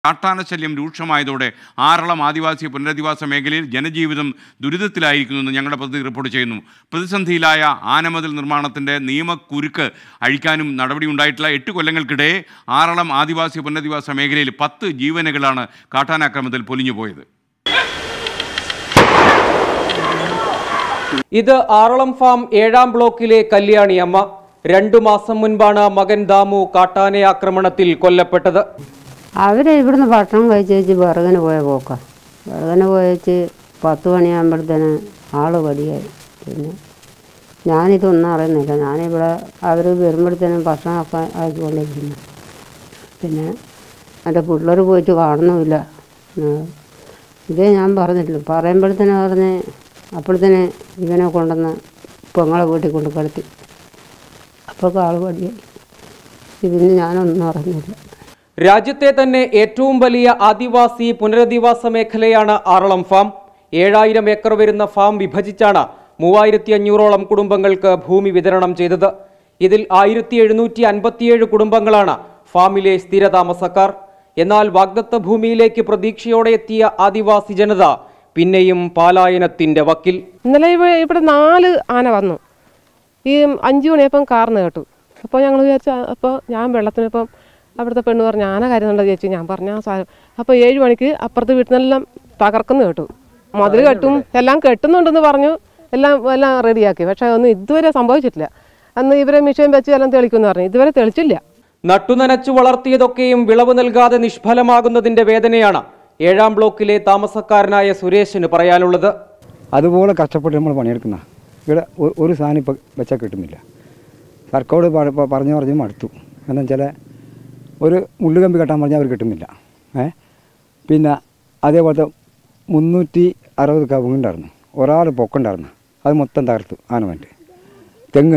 കാട്ടാനശല്യം രൂക്ഷമായതോടെ ആറളം ആദിവാസി പുനരധിവാസ മേഖലയിൽ ജനജീവിതം ദുരിതത്തിലായിരിക്കുന്നുവെന്ന് ഞങ്ങളുടെ പ്രതിനിധി റിപ്പോർട്ട് ചെയ്യുന്നു പ്രതിസന്ധിയിലായ ആനമതിൽ നിർമ്മാണത്തിൻ്റെ നിയമക്കുരുക്ക് അഴിക്കാനും നടപടിയുണ്ടായിട്ടില്ല എട്ട് കൊല്ലങ്ങൾക്കിടെ ആറളം ആദിവാസി പുനരധിവാസ മേഖലയിൽ പത്ത് ജീവനുകളാണ് കാട്ടാനാക്രമണത്തിൽ പൊലിഞ്ഞുപോയത് ഇത് ആറളം ഫാം ഏഴാം ബ്ലോക്കിലെ കല്യാണി അമ്മ രണ്ടു മാസം മുൻപാണ് മകൻ ദാമു കാട്ടാന ആക്രമണത്തിൽ കൊല്ലപ്പെട്ടത് അവര് ഇവിടുന്ന് ഭക്ഷണം കഴിച്ച് വെച്ച് വിറകിന് പോയ പോക്ക വിറകിന് പോയച്ച് പത്ത് മണിയാകുമ്പോഴത്തേന് ആള് പടിയായി പിന്നെ ഞാനിതൊന്നും അറിയുന്നില്ല ഞാനിവിടെ അവർ വരുമ്പോഴത്തേനും ഭക്ഷണമൊക്കെ ആക്കിക്കൊണ്ടിരിക്കുന്നു പിന്നെ എൻ്റെ പിള്ളേർ പോയിട്ട് കാണുന്നുമില്ല ഉം. ഇതേ ഞാൻ പറഞ്ഞിട്ടില്ല പറയുമ്പോഴത്തേന് പറഞ്ഞ് അപ്പോഴത്തേന് ഇവനെ കൊണ്ടുവന്ന് പെങ്ങളെ വീട്ടിൽ കൊണ്ട് കിടത്തി അപ്പോൾ ആൾ പടിയായി ഇതിന് ഞാനൊന്നും അറിഞ്ഞില്ല രാജ്യത്തെ തന്നെ ഏറ്റവും വലിയ ആദിവാസി പുനരധിവാസ മേഖലയാണ് ആറളം ഫാം ഏഴായിരം ഏക്കർ വരുന്ന ഫാം വിഭജിച്ചാണ് മൂവായിരത്തി അഞ്ഞൂറോളം കുടുംബങ്ങൾക്ക് ഭൂമി വിതരണം ചെയ്തത് ഇതിൽ ആയിരത്തി എഴുന്നൂറ്റി അൻപത്തിയേഴ് കുടുംബങ്ങളാണ് ഫാമിലെ സ്ഥിരതാമസക്കാർ എന്നാൽ വാഗ്ദത്ത ഭൂമിയിലേക്ക് പ്രതീക്ഷയോടെ എത്തിയ ആദിവാസി ജനത പിന്നെയും പാലായനത്തിന്റെ വക്കിൽ ഇന്നലെ ഇവ- ഇവിടെ നാല് ആന വന്നു ഈ അഞ്ചു മണിയപ്പം കാർന്ന് കേട്ടു അപ്പോൾ ഞങ്ങൾ വിചാരിച്ച അപ്പോൾ ഞാൻ വെള്ളത്തിന് ഇപ്പം അവിടുത്തെ പെണ്ണ് പറഞ്ഞു ആന കരുതുന്നുണ്ടോ ചേച്ചി ഞാൻ പറഞ്ഞ സാധനം അപ്പോൾ ഏഴ് മണിക്ക് അപ്പുറത്തെ വീട്ടിൽ നിന്നെല്ലാം തകർക്കുന്നു കേട്ടു മതിൽ കെട്ടും എല്ലാം കെട്ടുന്നുണ്ടെന്ന് പറഞ്ഞു എല്ലാം എല്ലാം റെഡിയാക്കി പക്ഷേ ഒന്നും ഇതുവരെ സംഭവിച്ചിട്ടില്ല അന്ന് ഇവരെ മിഷൻ വെച്ച് എല്ലാം തെളിക്കുമെന്ന് പറഞ്ഞു ഇതുവരെ തെളിച്ചില്ല നട്ടുനനച്ചു വളർത്തിയതൊക്കെയും വിളവ് നൽകാതെ നിഷ്ഫലമാകുന്നതിന്റെ വേദനയാണ് ഏഴാം ബ്ലോക്കിലെ താമസക്കാരനായ സുരേഷിന് പറയാനുള്ളത് അതുപോലെ കഷ്ടപ്പെട്ട് നമ്മൾ പണിയെടുക്കുന്ന ഇവിടെ ഒ- ഒരു സാധനം ഇപ്പോൾ വെച്ചാൽ കിട്ടുന്നില്ല സർക്കാർ പറഞ്ഞു പറഞ്ഞ് മടുത്തു എന്താ വെച്ചാൽ ഒരു മുള്ളുകമ്പി കെട്ടാൻ പറഞ്ഞാൽ അവർ കിട്ടുന്നില്ല ഏ പിന്നെ അതേപോലത്തെ മുന്നൂറ്റി അറുപത് കവുങ്ങുണ്ടായിരുന്നു ഒരാൾ പൊക്കുണ്ടായിരുന്നു അത് മൊത്തം തകർത്തു ആനവൻ്റെ തെങ്ങ്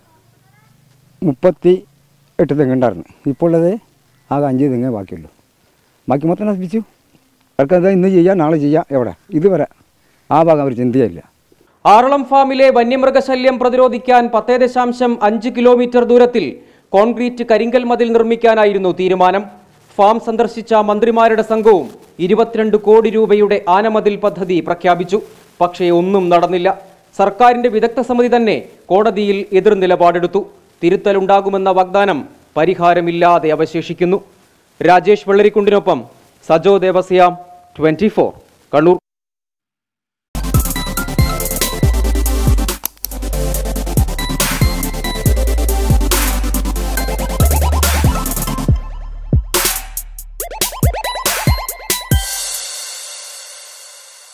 മുപ്പത്തി എട്ട് തെങ്ങുണ്ടായിരുന്നു ഇപ്പോൾ ഉള്ളത് ആകെ അഞ്ച് തെങ്ങേ ബാക്കിയുള്ളൂ ബാക്കി മൊത്തം നശിപ്പിച്ചു അവർക്ക് എന്താ ഇന്ന് ചെയ്യാം നാളെ ചെയ്യാം എവിടെ ഇതുവരെ ആ ഭാഗം അവർ ചിന്തയില്ല ആറളം ഫാമിലെ വന്യമൃഗശല്യം പ്രതിരോധിക്കാൻ പത്തേ ദശാംശം അഞ്ച് കിലോമീറ്റർ ദൂരത്തിൽ കോൺക്രീറ്റ് കരിങ്കൽ മതിൽ നിർമ്മിക്കാനായിരുന്നു തീരുമാനം ഫാം സന്ദർശിച്ച മന്ത്രിമാരുടെ സംഘവും ഇരുപത്തിരണ്ട് കോടി രൂപയുടെ ആനമതിൽ പദ്ധതി പ്രഖ്യാപിച്ചു പക്ഷേ ഒന്നും നടന്നില്ല സർക്കാരിന്റെ വിദഗ്ധ സമിതി തന്നെ കോടതിയിൽ എതിർ നിലപാടെടുത്തു തിരുത്തലുണ്ടാകുമെന്ന വാഗ്ദാനം പരിഹാരമില്ലാതെ അവശേഷിക്കുന്നു രാജേഷ് വെള്ളരിക്കുണ്ടിനൊപ്പം സജോ ദേവസ്യാം ട്വന്റി കണ്ണൂർ